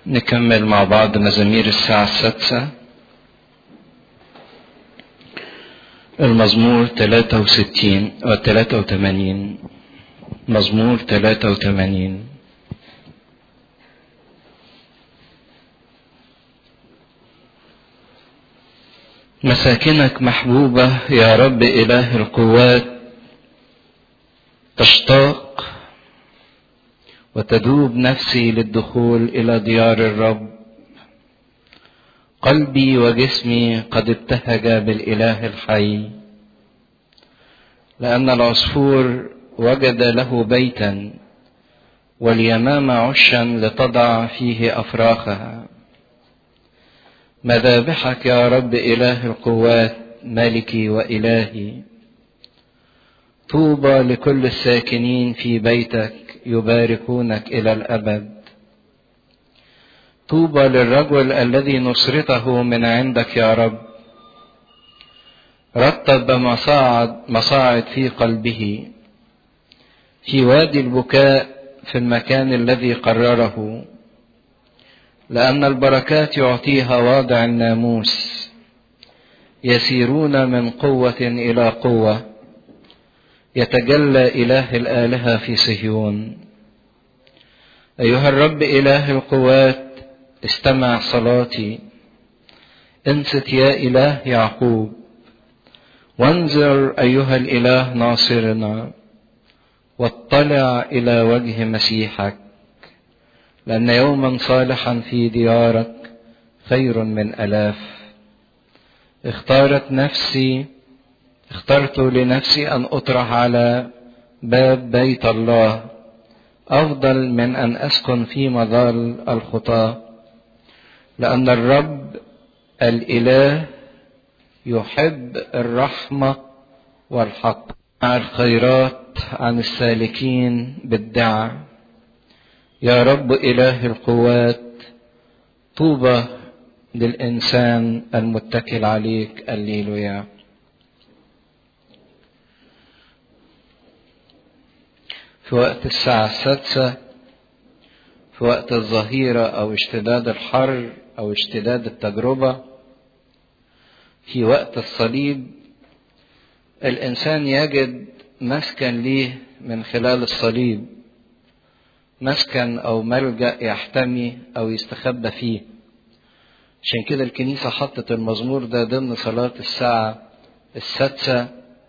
نكمل مع بعض مزامير الساعة السادسة المزمور 63 و 83 مزمور 83 مساكنك محبوبة يا رب إله القوات تشتاق وتذوب نفسي للدخول إلى ديار الرب قلبي وجسمي قد ابتهج بالإله الحي لأن العصفور وجد له بيتا واليمام عشا لتضع فيه أفراخها مذابحك يا رب إله القوات مالكي وإلهي طوبى لكل الساكنين في بيتك يباركونك إلى الأبد طوبى للرجل الذي نصرته من عندك يا رب رتب مصاعد مصاعد في قلبه في وادي البكاء في المكان الذي قرره لأن البركات يعطيها واضع الناموس يسيرون من قوة إلى قوة يتجلى إله الآلهة في صهيون أيها الرب إله القوات استمع صلاتي انصت يا إله يعقوب وانظر أيها الإله ناصرنا واطلع إلى وجه مسيحك لأن يوما صالحا في ديارك خير من ألاف اختارت نفسي اخترت لنفسي أن أطرح على باب بيت الله أفضل من أن أسكن في مظال الخطاة لأن الرب الإله يحب الرحمة والحق مع الخيرات عن السالكين بالدعاء يا رب إله القوات طوبى للإنسان المتكل عليك الليلويا في وقت الساعة السادسة في وقت الظهيرة أو اشتداد الحر أو اشتداد التجربة في وقت الصليب الإنسان يجد مسكن ليه من خلال الصليب مسكن أو ملجأ يحتمي أو يستخبى فيه عشان كده الكنيسة حطت المزمور ده ضمن صلاة الساعة السادسة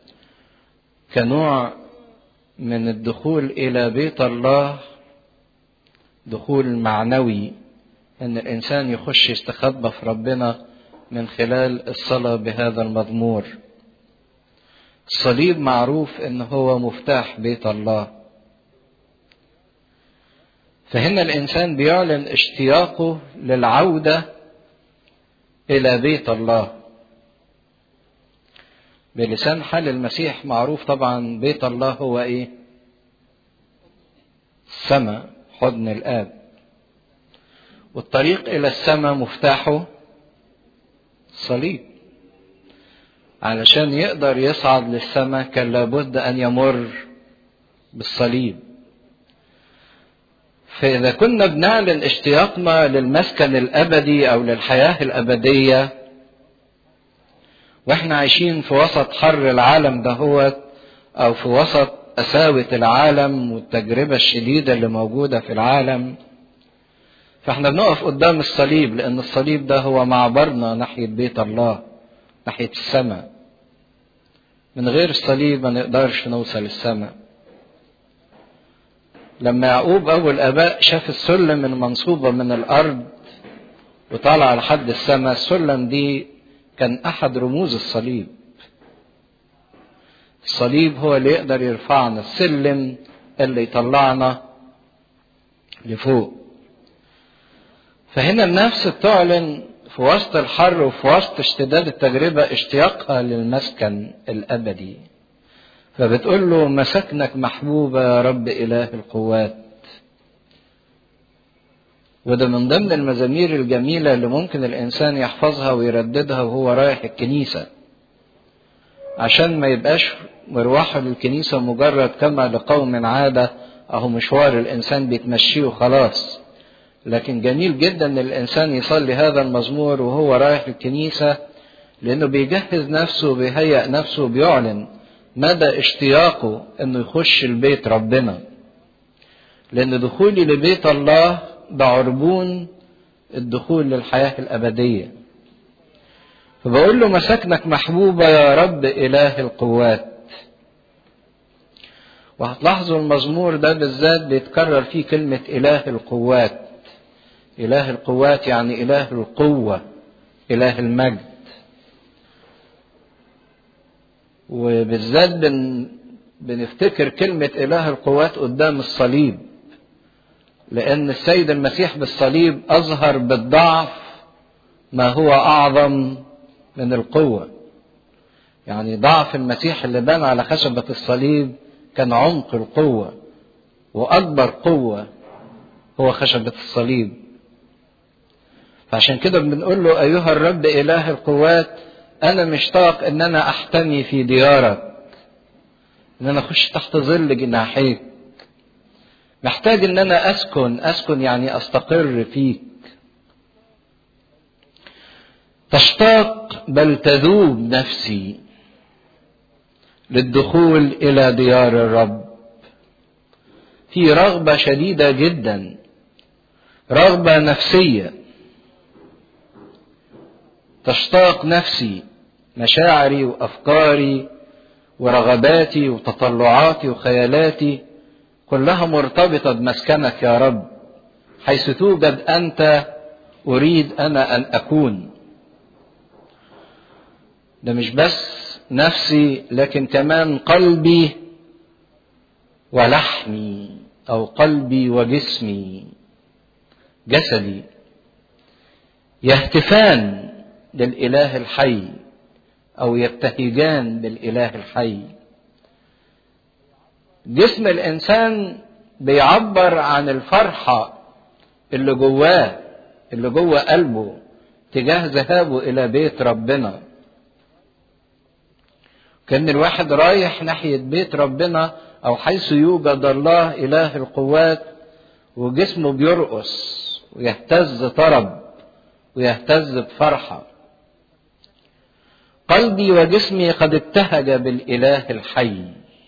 كنوع من الدخول إلى بيت الله دخول معنوي ان الانسان يخش يستخبى في ربنا من خلال الصلاه بهذا المزمور الصليب معروف ان هو مفتاح بيت الله فهنا الانسان بيعلن اشتياقه للعوده الى بيت الله بلسان حال المسيح معروف طبعا بيت الله هو ايه السماء حضن الاب والطريق إلى السماء مفتاحه الصليب علشان يقدر يصعد للسماء كان لابد أن يمر بالصليب فإذا كنا بنعلن اشتياقنا للمسكن الأبدي أو للحياة الأبدية واحنا عايشين في وسط حر العالم دهوت أو في وسط قساوة العالم والتجربة الشديدة اللي موجودة في العالم فاحنا بنقف قدام الصليب لان الصليب ده هو معبرنا ناحيه بيت الله ناحيه السماء من غير الصليب ما نقدرش نوصل السماء لما يعقوب ابو الاباء شاف السلم المنصوبه من الارض وطالعه لحد السماء السلم دي كان احد رموز الصليب الصليب هو اللي يقدر يرفعنا السلم اللي يطلعنا لفوق فهنا النفس بتعلن في وسط الحر وفي وسط اشتداد التجربة اشتياقها للمسكن الأبدي فبتقول له مساكنك محبوبة يا رب إله القوات وده من ضمن المزامير الجميلة اللي ممكن الإنسان يحفظها ويرددها وهو رايح الكنيسة عشان ما يبقاش مروحه للكنيسة مجرد كما لقوم عادة أهو مشوار الإنسان بيتمشيه وخلاص لكن جميل جدا ان الانسان يصلي هذا المزمور وهو رايح الكنيسة لانه بيجهز نفسه وبيهيئ نفسه وبيعلن مدى اشتياقه انه يخش البيت ربنا لان دخولي لبيت الله ده عربون الدخول للحياة الابدية فبقول له مساكنك محبوبة يا رب اله القوات وهتلاحظوا المزمور ده بالذات بيتكرر فيه كلمة اله القوات اله القوات يعني اله القوة اله المجد وبالذات بن بنفتكر كلمة إله القوات قدام الصليب لأن السيد المسيح بالصليب أظهر بالضعف ما هو أعظم من القوة يعني ضعف المسيح اللي بان على خشبة الصليب كان عمق القوة وأكبر قوة هو خشبة الصليب فعشان كده بنقول له أيها الرب إله القوات أنا مشتاق إن أنا أحتمي في ديارك إن أنا أخش تحت ظل جناحيك محتاج إن أنا أسكن أسكن يعني أستقر فيك تشتاق بل تذوب نفسي للدخول إلى ديار الرب في رغبة شديدة جدا رغبة نفسية تشتاق نفسي مشاعري وافكاري ورغباتي وتطلعاتي وخيالاتي كلها مرتبطه بمسكنك يا رب حيث توجد انت اريد انا ان اكون ده مش بس نفسي لكن كمان قلبي ولحمي او قلبي وجسمي جسدي يهتفان للاله الحي او يبتهجان بالاله الحي جسم الانسان بيعبر عن الفرحه اللي جواه اللي جوه قلبه تجاه ذهابه الى بيت ربنا كان الواحد رايح ناحيه بيت ربنا او حيث يوجد الله اله القوات وجسمه بيرقص ويهتز طرب ويهتز بفرحه قلبي وجسمي قد ابتهج بالاله الحي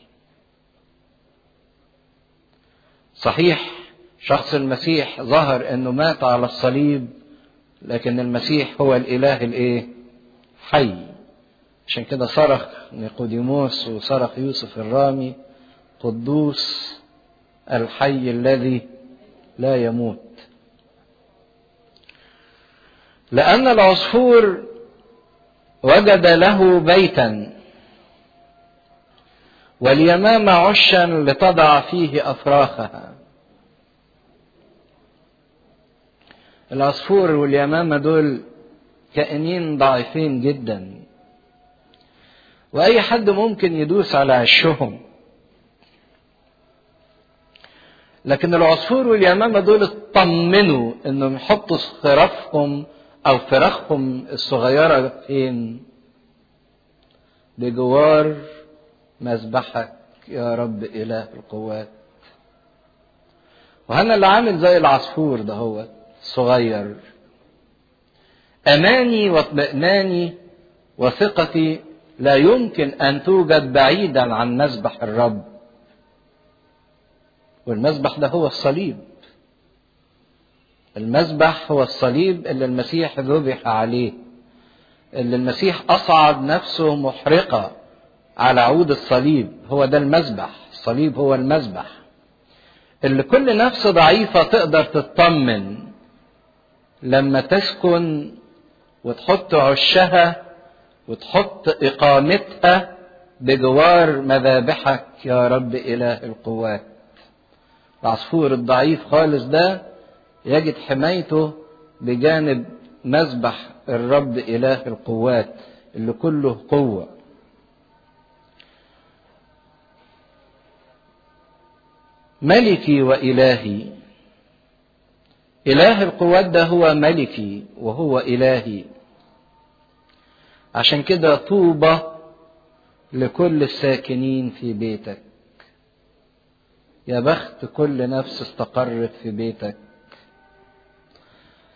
صحيح شخص المسيح ظهر انه مات على الصليب لكن المسيح هو الاله الايه حي عشان كده صرخ نيقوديموس وصرخ يوسف الرامي قدوس الحي الذي لا يموت لان العصفور وجد له بيتا واليمامة عشا لتضع فيه أفراخها العصفور واليمامة دول كائنين ضعيفين جدا وأي حد ممكن يدوس على عشهم لكن العصفور واليمامة دول اطمنوا انهم يحطوا خرافهم او فراخهم الصغيرة فين بجوار مذبحك يا رب اله القوات وهنا اللي عامل زي العصفور ده هو صغير اماني واطمئناني وثقتي لا يمكن ان توجد بعيدا عن مذبح الرب والمذبح ده هو الصليب المذبح هو الصليب اللي المسيح ذبح عليه اللي المسيح اصعد نفسه محرقه على عود الصليب هو ده المذبح الصليب هو المذبح اللي كل نفس ضعيفه تقدر تطمن لما تسكن وتحط عشها وتحط اقامتها بجوار مذابحك يا رب اله القوات العصفور الضعيف خالص ده يجد حمايته بجانب مذبح الرب اله القوات اللي كله قوه ملكي والهي اله القوات ده هو ملكي وهو الهي عشان كده طوبى لكل الساكنين في بيتك يا بخت كل نفس استقرت في بيتك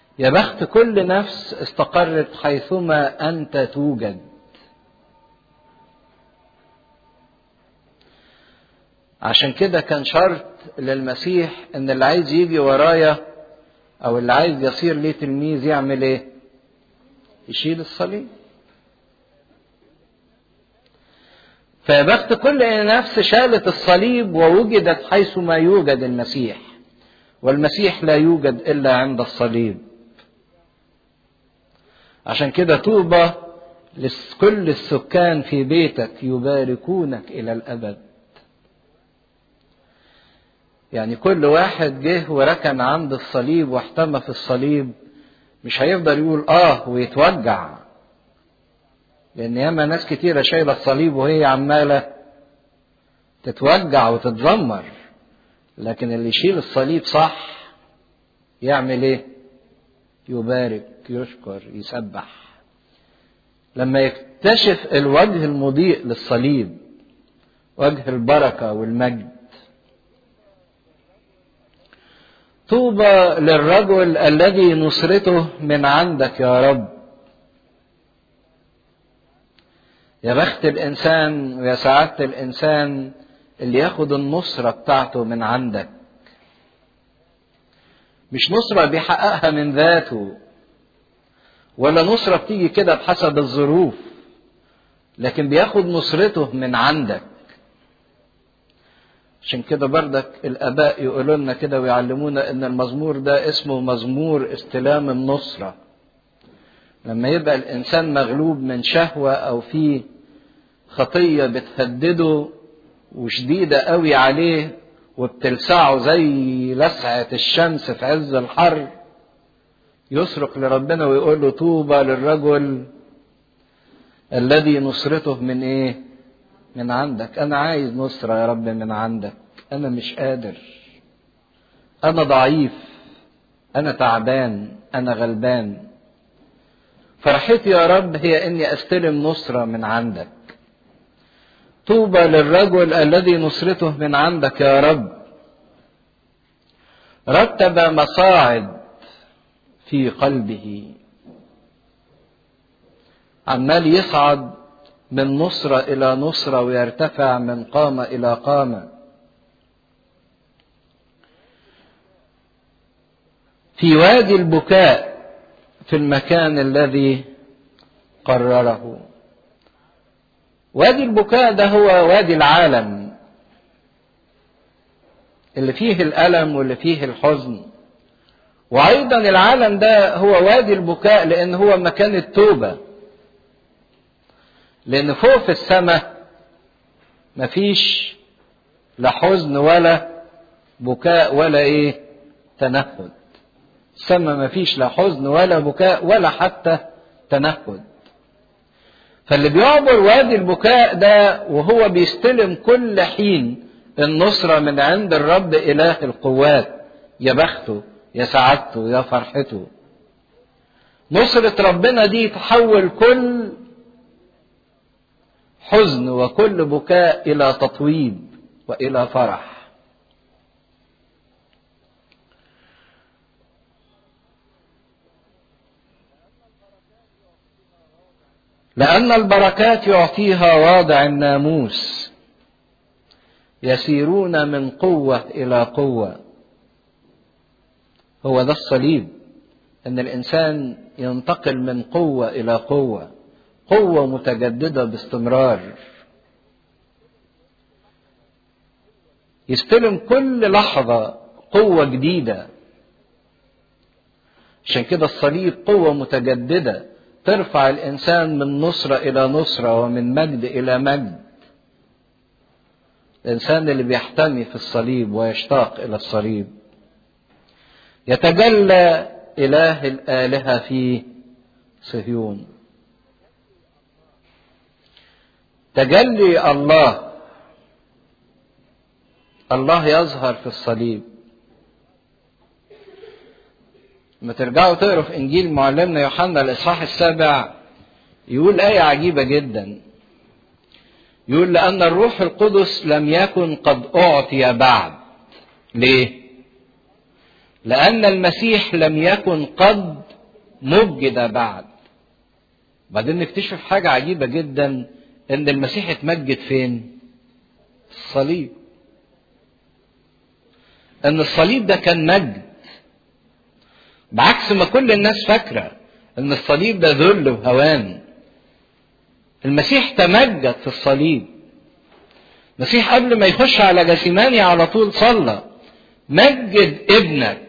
يا بخت كل نفس استقرت حيثما انت توجد عشان كده كان شرط للمسيح ان اللي عايز يجي ورايا او اللي عايز يصير ليه تلميذ يعمل ايه يشيل الصليب فيا بخت كل نفس شالت الصليب ووجدت حيث ما يوجد المسيح والمسيح لا يوجد الا عند الصليب عشان كده طوبى لكل السكان في بيتك يباركونك الى الابد يعني كل واحد جه وركن عند الصليب واحتمى في الصليب مش هيفضل يقول اه ويتوجع لان ياما ناس كتيرة شايلة الصليب وهي عمالة تتوجع وتتذمر لكن اللي يشيل الصليب صح يعمل ايه يبارك يشكر يسبح لما يكتشف الوجه المضيء للصليب وجه البركة والمجد طوبى للرجل الذي نصرته من عندك يا رب يا بخت الانسان ويا سعاده الانسان اللي ياخد النصره بتاعته من عندك مش نصره بيحققها من ذاته ولا نصره بتيجي كده بحسب الظروف لكن بياخد نصرته من عندك عشان كده بردك الاباء يقولوا لنا كده ويعلمونا ان المزمور ده اسمه مزمور استلام النصره لما يبقى الانسان مغلوب من شهوه او في خطيه بتهدده وشديده قوي عليه وبتلسعه زي لسعه الشمس في عز الحر يصرخ لربنا ويقول له طوبى للرجل الذي نصرته من ايه من عندك انا عايز نصره يا رب من عندك انا مش قادر انا ضعيف انا تعبان انا غلبان فرحتي يا رب هي اني استلم نصره من عندك طوبى للرجل الذي نصرته من عندك يا رب رتب مصاعد في قلبه عمال يصعد من نصرة إلى نصرة ويرتفع من قامة إلى قامة في وادي البكاء في المكان الذي قرره وادي البكاء ده هو وادي العالم اللي فيه الألم واللي فيه الحزن وأيضا العالم ده هو وادي البكاء لأن هو مكان التوبة لأن فوق في السماء مفيش لا حزن ولا بكاء ولا إيه تنهد السماء مفيش لا حزن ولا بكاء ولا حتى تنهد فاللي بيعبر وادي البكاء ده وهو بيستلم كل حين النصرة من عند الرب إله القوات يا بخته يا سعادته يا فرحته نصرة ربنا دي تحول كل حزن وكل بكاء الى تطويب والى فرح لان البركات يعطيها واضع الناموس يسيرون من قوه الى قوه هو ده الصليب ان الانسان ينتقل من قوه الى قوه قوة متجددة باستمرار يستلم كل لحظة قوة جديدة عشان كده الصليب قوة متجددة ترفع الإنسان من نصرة إلى نصرة ومن مجد إلى مجد الإنسان اللي بيحتمي في الصليب ويشتاق إلى الصليب يتجلى إله الآلهة في صهيون تجلي الله الله يظهر في الصليب ما ترجعوا تقروا في انجيل معلمنا يوحنا الاصحاح السابع يقول ايه عجيبه جدا يقول لان الروح القدس لم يكن قد اعطي بعد ليه لأن المسيح لم يكن قد مجد بعد بعدين نكتشف حاجة عجيبة جدا إن المسيح اتمجد فين؟ الصليب إن الصليب ده كان مجد بعكس ما كل الناس فاكرة إن الصليب ده ذل وهوان المسيح تمجد في الصليب المسيح قبل ما يخش على جسيماني على طول صلى مجد ابنك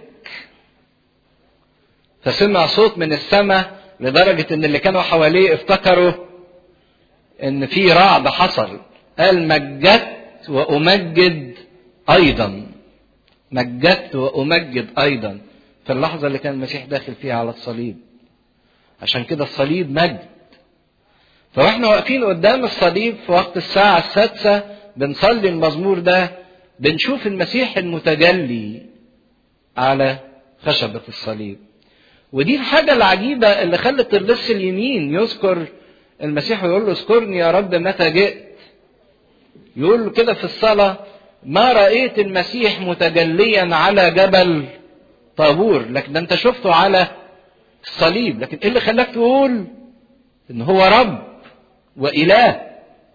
فسمع صوت من السماء لدرجة ان اللي كانوا حواليه افتكروا ان في رعد حصل قال مجدت وامجد ايضا مجدت وامجد ايضا في اللحظة اللي كان المسيح داخل فيها على الصليب عشان كده الصليب مجد فاحنا واقفين قدام الصليب في وقت الساعة السادسة بنصلي المزمور ده بنشوف المسيح المتجلي على خشبة الصليب ودي الحاجة العجيبة اللي خلت اللص اليمين يذكر المسيح ويقول له اذكرني يا رب متى جئت يقول له كده في الصلاة ما رأيت المسيح متجليا على جبل طابور لكن انت شفته على الصليب لكن ايه اللي خلاك تقول ان هو رب وإله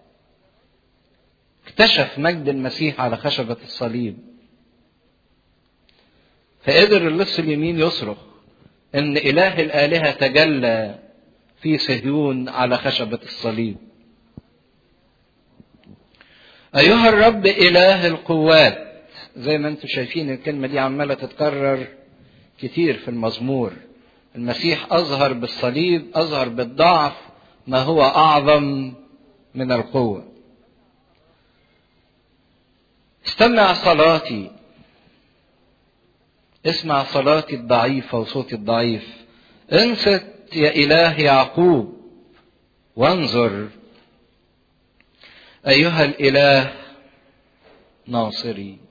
اكتشف مجد المسيح على خشبة الصليب فقدر اللص اليمين يصرخ ان اله الالهه تجلى في صهيون على خشبه الصليب ايها الرب اله القوات زي ما انتم شايفين الكلمه دي عماله تتكرر كتير في المزمور المسيح اظهر بالصليب اظهر بالضعف ما هو اعظم من القوه استمع صلاتي اسمع صلاتي الضعيفة وصوتي الضعيف انصت يا إله يعقوب وانظر أيها الإله ناصري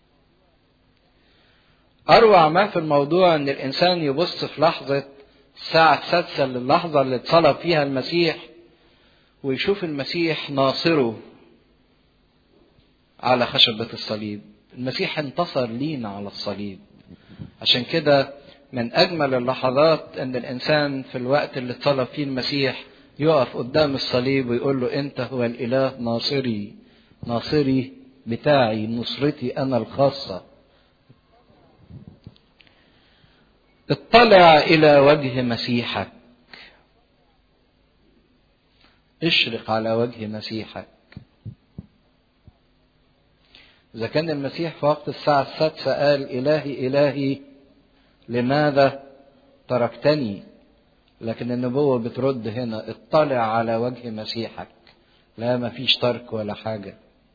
أروع ما في الموضوع أن الإنسان يبص في لحظة الساعة السادسة للحظة اللي اتصلب فيها المسيح ويشوف المسيح ناصره على خشبة الصليب المسيح انتصر لينا على الصليب عشان كده من أجمل اللحظات أن الإنسان في الوقت اللي اتصلب فيه المسيح يقف قدام الصليب ويقول له أنت هو الإله ناصري ناصري بتاعي نصرتي أنا الخاصة اطلع إلى وجه مسيحك اشرق على وجه مسيحك إذا كان المسيح في وقت الساعة السادسة قال إلهي إلهي لماذا تركتني لكن النبوة بترد هنا اطلع على وجه مسيحك لا ما فيش ترك ولا حاجة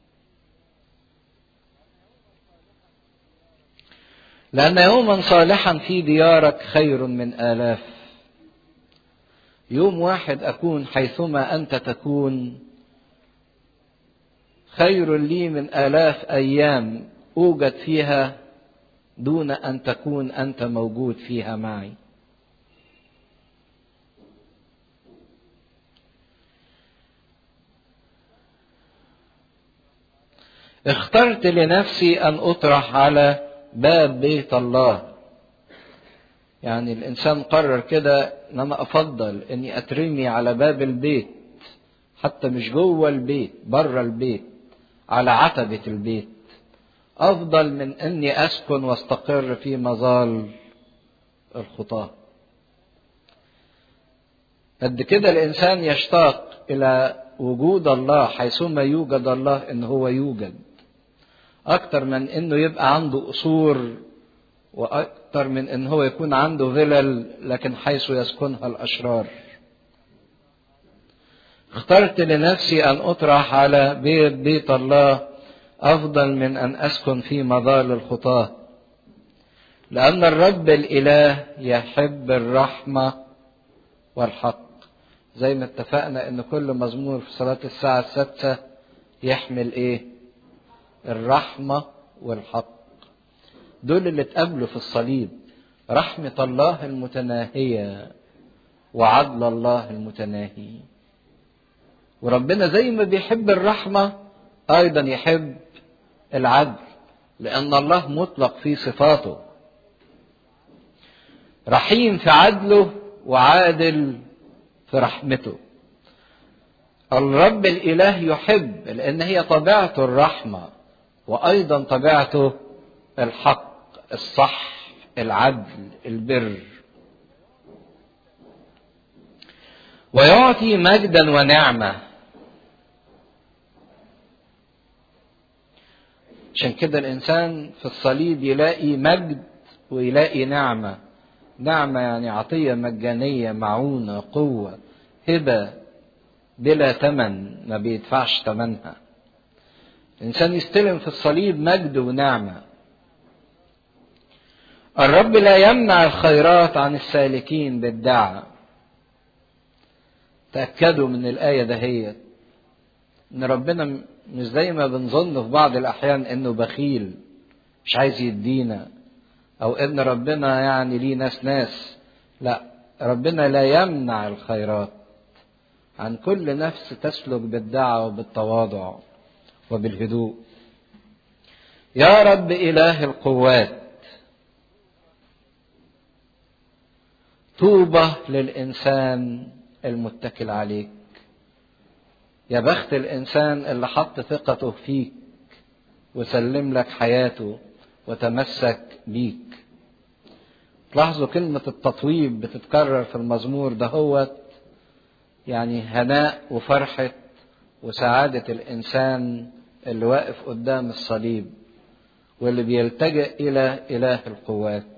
لأن يوما صالحا في ديارك خير من آلاف يوم واحد أكون حيثما أنت تكون خير لي من آلاف أيام أوجد فيها دون أن تكون أنت موجود فيها معي اخترت لنفسي أن أطرح على باب بيت الله يعني الإنسان قرر كده أن أنا أفضل أني أترمي على باب البيت حتى مش جوه البيت بره البيت على عتبة البيت أفضل من أني أسكن واستقر في مظال الخطاة قد كده الإنسان يشتاق إلى وجود الله حيثما يوجد الله إن هو يوجد أكتر من إنه يبقى عنده قصور وأكتر من إن هو يكون عنده فلل لكن حيث يسكنها الأشرار اخترت لنفسي أن أطرح على بيت بيت الله أفضل من أن أسكن في مظال الخطاة لأن الرب الإله يحب الرحمة والحق زي ما اتفقنا ان كل مزمور في صلاة الساعة السادسة يحمل ايه الرحمة والحق دول اللي اتقابلوا في الصليب رحمة الله المتناهية وعدل الله المتناهي وربنا زي ما بيحب الرحمة أيضا يحب العدل لأن الله مطلق في صفاته رحيم في عدله وعادل في رحمته الرب الاله يحب لان هي طبيعته الرحمه وايضا طبيعته الحق الصح العدل البر ويعطي مجدا ونعمه عشان كده الانسان في الصليب يلاقي مجد ويلاقي نعمه نعمه يعني عطيه مجانيه معونه قوه هبه بلا ثمن ما بيدفعش ثمنها الانسان يستلم في الصليب مجد ونعمه الرب لا يمنع الخيرات عن السالكين بالدعاء تأكدوا من الآية دهيت إن ربنا مش زي ما بنظن في بعض الأحيان إنه بخيل مش عايز يدينا أو إن ربنا يعني ليه ناس ناس لا ربنا لا يمنع الخيرات عن كل نفس تسلك بالدعوة وبالتواضع وبالهدوء يا رب إله القوات طوبى للإنسان المتكل عليك يا بخت الإنسان اللي حط ثقته فيك وسلم لك حياته وتمسك بيك تلاحظوا كلمة التطويب بتتكرر في المزمور دهوت يعني هناء وفرحة وسعادة الإنسان اللي واقف قدام الصليب واللي بيلتجئ إلى إله القوات